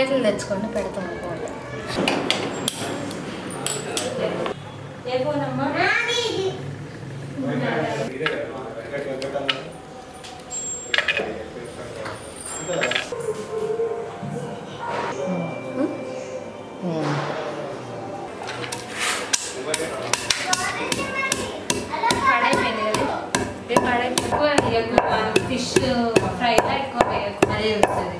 ప్లేట్లు తెచ్చుకొని పెడతాం బాగుంటుంది ఏ ఫోన్ అమ్మా పడైపోయింది కదా రేపు పడైపోయింది ఎక్కువ తీయకు ఫిష్ ఫ్రైలా ఎక్కువ వేయకు అదే వస్తుంది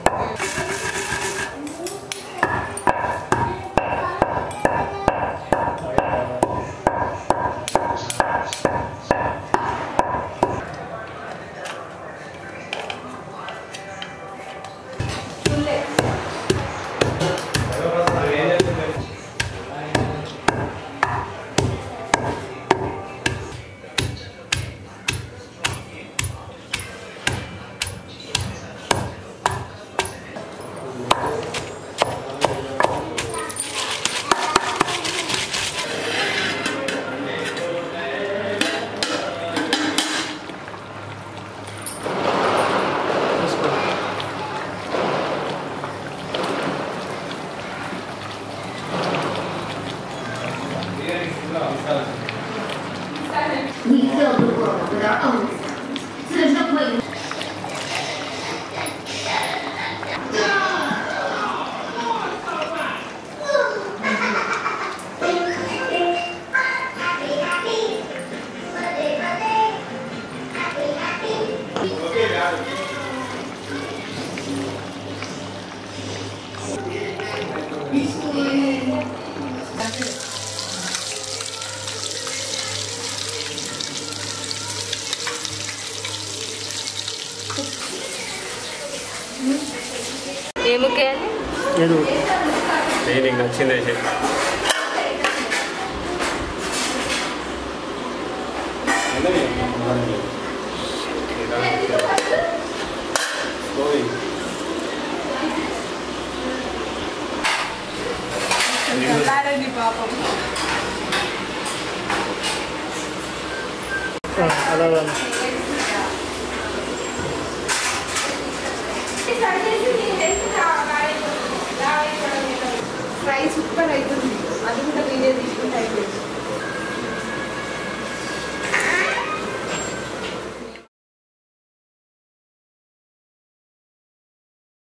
你这不过有点饿死，此生会。 ఏముకేయాలి ఏదో నేను నీకు నచ్చింది వేసే అలా ఫ్రై సూపర్ అవుతుంది అది కూడా వీడియో తీసుకుంటే అయిపోయింది